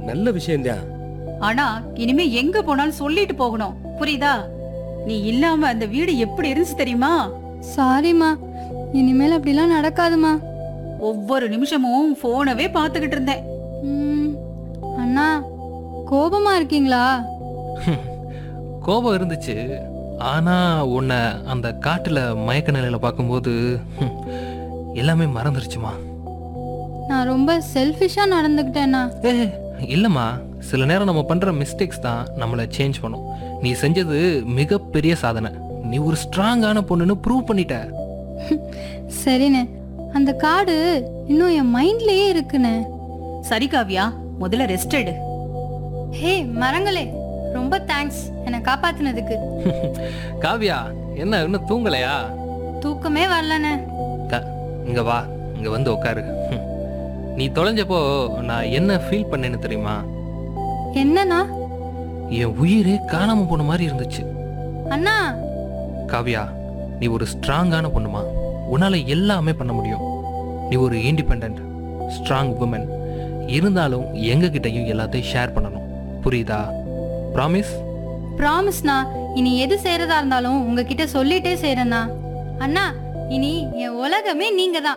நல்ல விஷயம்தான் ஆனா இனிமே எங்க போனாலும் சொல்லிட்டு போகணும் புரியுதா நீ இல்லாம அந்த வீடு எப்படி இருந்துச்சு தெரியுமா சாரிம்மா இனிமேல் அப்படிலாம் நடக்காதுமா ஒவ்வொரு நிமிஷமும் போனவே பாத்துக்கிட்டு இருந்தேன் ம், அண்ணா கோபமா இருக்கீங்களா கோபம் இருந்துச்சு ஆனா உன்னை அந்த காட்டுல மயக்க நிலையில பார்க்கும்போது ஹம், எல்லாமே மறந்துருச்சுமா நான் ரொம்ப செல்ஃபிஷா நடந்துக்கிட்டேண்ணா ஏ இல்லைம்மா சில நேரம் நம்ம பண்ற மிஸ்டேக்ஸ் தான் நம்மளை சேஞ்ச் பண்ணும் நீ செஞ்சது மிகப்பெரிய சாதனை நீ ஒரு ஸ்ட்ராங்கான பொண்ணுன்னு ப்ரூவ் பண்ணிட்ட சரிண்ணே அந்த கார்டு இன்னும் என் மைண்ட்லயே இருக்குண்ணே சரி காவ்யா முதல்ல ரெஸ்ட் எடு ஹே மரங்களே ரொம்ப தேங்க்ஸ் என்னை காப்பாத்துனதுக்கு காவியா என்ன இன்னும் தூங்கலையா தூக்கமே வரலண்ணே க- இங்க வா இங்க வந்து உட்காரு ஹம். நீ தொலைஞ்சப்போ நான் என்ன ஃபீல் பண்ணேன்னு தெரியுமா என்னண்ணா என் உயிரே காணாம போன மாதிரி இருந்துச்சு அண்ணா காவியா நீ ஒரு ஸ்ட்ராங்கான பொண்ணுமா உன்னால எல்லாமே பண்ண முடியும் நீ ஒரு இண்டிபெண்ட் ஸ்ட்ராங் உமன் இருந்தாலும் எங்க கிட்டயும் எல்லாத்தையும் ஷேர் பண்ணணும் புரியுதா ப்ராமிஸ் ப்ராமிஸ்ண்ணா இனி எது செய்யறதா இருந்தாலும் உங்ககிட்ட சொல்லிட்டே செய்யறேண்ணா அண்ணா இனி என் உலகமே நீங்க தான்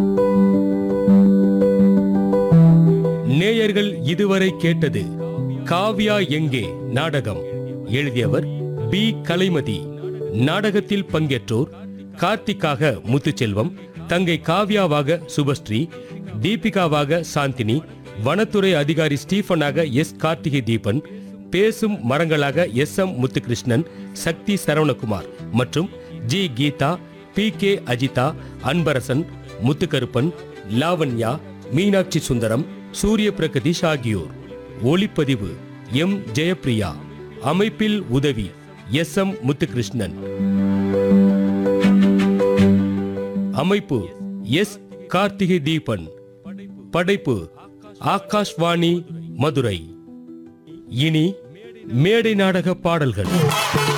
நேயர்கள் இதுவரை கேட்டது காவ்யா எங்கே நாடகம் எழுதியவர் பி கலைமதி நாடகத்தில் பங்கேற்றோர் கார்த்திக்காக முத்துச்செல்வம் தங்கை காவ்யாவாக சுபஸ்ரீ தீபிகாவாக சாந்தினி வனத்துறை அதிகாரி ஸ்டீஃபனாக எஸ் கார்த்திகை தீபன் பேசும் மரங்களாக எஸ் எம் முத்துகிருஷ்ணன் சக்தி சரவணகுமார் மற்றும் G Geetha P K Ajitha Anbarasan Muthukaruppan Lavanya Meenakshi Sundaram Suriya Pragathish ஆகியோர் ஒளிப்பதிவு எம் ஜெயப்பிரியா அமைப்பில் உதவி எஸ் எம் முத்துகிருஷ்ணன் அமைப்பு எஸ் கார்த்திகை தீபன் படைப்பு ஆகாஷ்வாணி மதுரை இனி மேடை நாடக பாடல்கள்